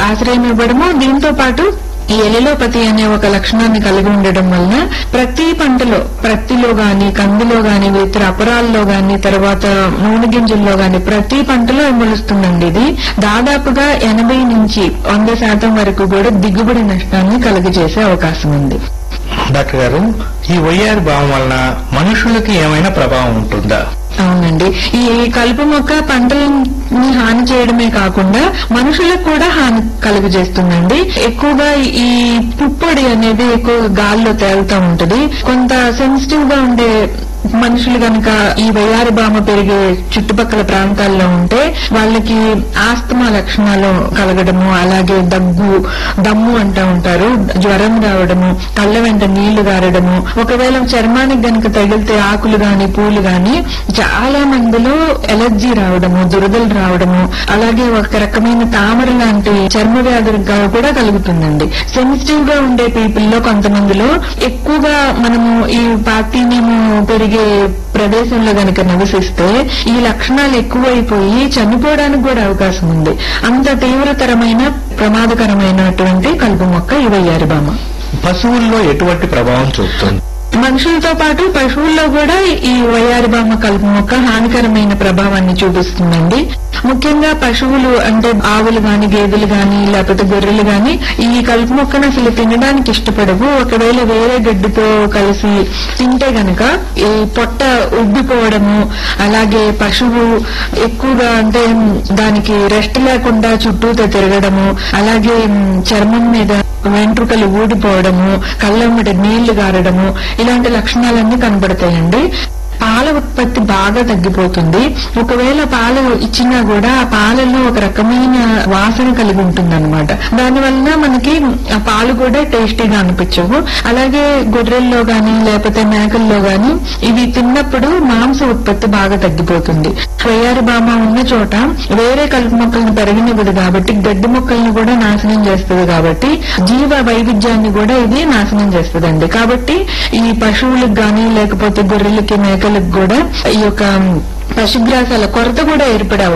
ఆశ్రయం ఇవ్వడము దీంతో పాటు ఈ ఎలిలోపతి అనే ఒక లక్షణాన్ని కలిగి ఉండడం వలన ప్రతి పంటలో ప్రత్తిలో గాని కందిలో గాని ఇతర అపరాల్లో గాని తర్వాత నూనె గింజల్లో గాని ప్రతి పంటలో మొలుస్తుందండి ఇది దాదాపుగా ఎనభై నుంచి వంద శాతం వరకు కూడా దిగుబడి నష్టాన్ని కలుగజేసే అవకాశం ఉంది డాక్టర్ గారు ఈ వైఆర్ భావం వలన మనుషులకి ఏమైనా ప్రభావం ఉంటుందా అవునండి ఈ కలుపు మొక్క పంటలని హాని చేయడమే కాకుండా మనుషులకు కూడా హాని కలుగజేస్తుందండి ఎక్కువగా ఈ పుప్పొడి అనేది ఎక్కువ గాల్లో తేలుతూ ఉంటది కొంత సెన్సిటివ్ గా ఉండే మనుషులు గనక ఈ వయారి బామ పెరిగే చుట్టుపక్కల ప్రాంతాల్లో ఉంటే వాళ్ళకి ఆస్తమా లక్షణాలు కలగడము అలాగే దగ్గు దమ్ము అంటూ ఉంటారు జ్వరం రావడము కళ్ళ వెంట నీళ్లు గారడము ఒకవేళ చర్మానికి గనక తగిలితే ఆకులు గాని పూలు గాని చాలా మందిలో ఎలర్జీ రావడము దురదలు రావడము అలాగే ఒక రకమైన తామర లాంటి చర్మ వ్యాధులు గా- కూడా కలుగుతుందండి సెన్సిటివ్ గా ఉండే పీపుల్ లో కొంతమందిలో ఎక్కువగా మనము ఈ పార్టీనేమో పెరిగే ప్రదేశంలో గనక నివసిస్తే ఈ లక్షణాలు ఎక్కువైపోయి చనిపోవడానికి కూడా అవకాశం ఉంది అంత తీవ్రతరమైన ప్రమాదకరమైనటువంటి కలుపు మొక్క ఈ వయ్యారి బామ పశువుల్లో ఎటువంటి ప్రభావం చూపుతుంది మనుషులతో పాటు పశువుల్లో కూడా ఈ వయ్యారి బామ కలుపు మొక్క హానికరమైన ప్రభావాన్ని చూపిస్తుందండి ముఖ్యంగా పశువులు అంటే ఆవులు గాని గేదెలు గాని లేకపోతే గొర్రెలు గాని ఈ కలుపు మొక్కను అసలు తినడానికి ఇష్టపడవు ఒకవేళ వేరే గడ్డితో కలిసి తింటే గనక ఈ పొట్ట ఉబ్బిపోవడము అలాగే పశువు ఎక్కువగా అంటే దానికి రెస్ట్ లేకుండా చుట్టూతో తిరగడము అలాగే మ్, చర్మం మీద వెంట్రుకలు ఊడిపోవడము కళ్ళమ్మట నీళ్లు గారడము ఇలాంటి లక్షణాలన్నీ కనబడతాయండి పాల ఉత్పత్తి బాగా తగ్గిపోతుంది ఒకవేళ పాలు ఇచ్చినా కూడా ఆ పాలలో ఒక రకమైన వాసన కలిగి ఉంటుంది అనమాట దానివల్ల మనకి ఆ పాలు కూడా టేస్టీగా అనిపించవు అలాగే గొర్రెల్లో గాని లేకపోతే మేకల్లో గాని ఇవి తిన్నప్పుడు మాంస ఉత్పత్తి బాగా తగ్గిపోతుంది వయ్యారి బామ ఉన్న చోట వేరే కలుపు మొక్కలను పెరగనివ్వదు కాబట్టి గడ్డి మొక్కలను కూడా నాశనం చేస్తుంది కాబట్టి జీవ వైవిధ్యాన్ని కూడా ఇది నాశనం చేస్తుందండి కాబట్టి ఈ పశువులకు గాని లేకపోతే గొర్రెలకి మేకలకు కూడా ఈ యొక్క పశుగ్రాసాల కొరత కూడా ఏర్పడే